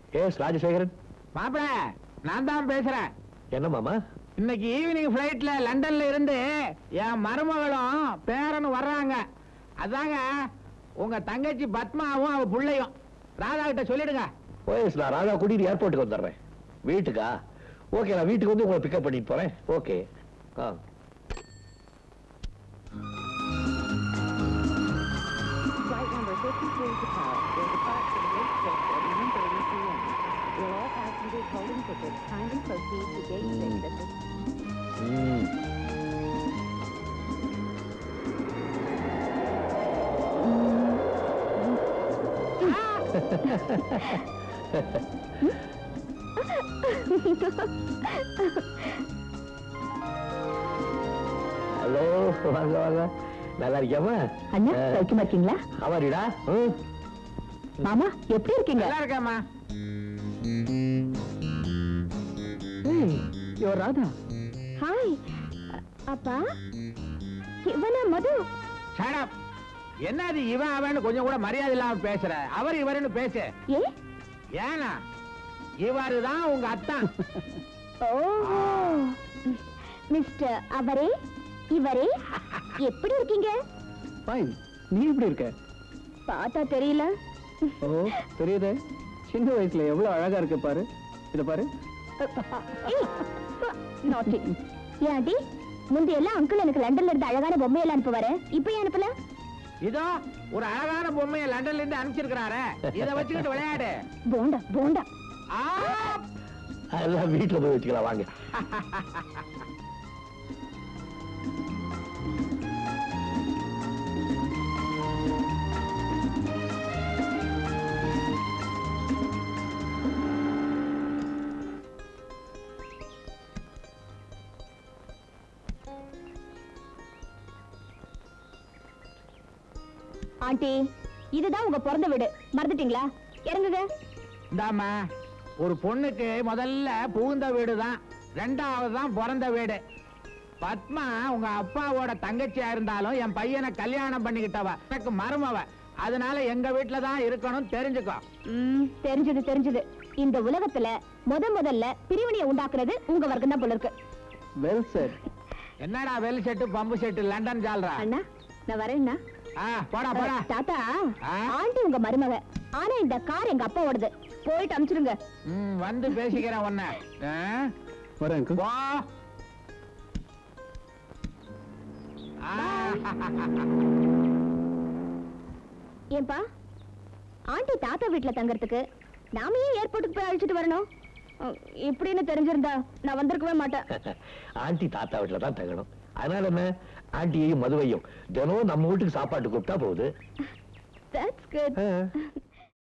S Rajasekaran மாப்பிள நான் தான் பேசுறேன் என்ன மாமா இன்னைக்கு ஈவினிங் ஃபிளைட்ல லண்டன்ல இருந்து என் மருமகளும் பேரனும் வர்றாங்க அதாங்க உங்க தங்கச்சி பத்மாவும் அவ புள்ளையும் ராதா கிட்ட சொல்லிடுங்க ஓஎஸ் நான் ராதா கூட்டிட்டு ஏர்போர்ட்டுக்கு வந்துடுறேன் வீட்டுக்கா ஓகே நான் வீட்டுக்கு வந்து உங்களை பிக்கப் பண்ணிட்டு போறேன் ஓகே ஆ Flight number 53 to Paris will depart from Gate 6 at 9.30 p.m. Will all passengers holding tickets kindly proceed to Gate 6 at this ம். ஹலோ வாங்க வாங்க நல்லா இருக்கியாமா அண்ணா சௌக்கியமா இருக்கீங்களா அவரிடா மாமா எப்படி இருக்கீங்க நல்லா இருக்கேம்மா யோ ராதா ஹாய் அப்பா இவனா மது ஷடப் என்னது இவன் அவன்னு கொஞ்சம் கூட மரியாதை இல்லாம பேசுற அவர் இவருன்னு பேசு ஏ ஏனா இவரு தான் உங்க அத்தான் ஓ மிஸ்டர் அவரே இவரே எப்படி இருக்கீங்க ஃபைன் நீ எப்படி இருக்க பார்த்தா தெரியல ஓ தெரியுதே சின்ன வயசுல எவ்வளவு அழகா இருக்கு பாரு இத பாரு நாட்டி ஏன் ஆண்டி முந்தி எல்லாம் அங்கிள் எனக்கு லண்டன்ல இருந்து அழகான பொம்மையெல்லாம் அனுப்புவாரு இப்போ ஏன் அனுப்பல இதோ ஒரு அழகான பொம்மையை லண்டன்ல இருந்து அனுப்பிச்சிருக்கிறாரு இத வச்சுக்கிட்டு விளையாடு போண்டா போண்டா ஆ! அதெல்லாம் வீட்டுல போய் வச்சுக்கலாம் வாங்க ஆண்டி இதுதான் உங்க பிறந்த வீடு மறந்துட்டீங்களா இறங்குங்க இந்தாம்மா ஒரு பொண்ணுக்கு முதல்ல புகுந்த வீடு தான் ரெண்டாவது தான் பிறந்த வீடு பத்மா உங்க அப்பாவோட தங்கச்சியா இருந்தாலும் என் பையனை கல்யாணம் பண்ணிக்கிட்டவ எனக்கு மருமவ அதனால எங்க வீட்டுல தான் இருக்கணும் தெரிஞ்சுக்கோ ம், தெரிஞ்சது தெரிஞ்சது இந்த உலகத்துல முத முதல்ல பிரிவினையை உண்டாக்குறது உங்க வர்க்கம் தான் போல இருக்கு வெல் சார் என்னடா well set pump set London ஜால்ரா அண்ணா நான் வரேன்னா ஆ, போடா போடா தாத்தா ஆ? ஆண்டி உங்க மருமக ஆனா இந்த கார் எங்க அப்பாவோடது போயிட்டு அனுப்பிச்சிடுங்க ம், வந்து பேசிக்கிறேன் உன்ன ஆ? வரேன் uncle. போ ஆ, ஏன்பா ஆண்டி தாத்தா வீட்ல தங்கறதுக்கு நாம ஏன் ஏர்போர்ட்டுக்கு போய் அழைச்சிட்டு வரணும் அஹ், இப்படின்னு தெரிஞ்சிருந்தா நான் வந்திருக்கவே மாட்டேன் ஆண்டி தாத்தா வீட்டுல தான் தங்கணும் அதனால என்ன ஆண்டியையும் மதுவையும் தினம் நம்ம வீட்டுக்கு சாப்பாட்டு கூப்பிட்டா போகுது தட்ஸ் குட் ஆ.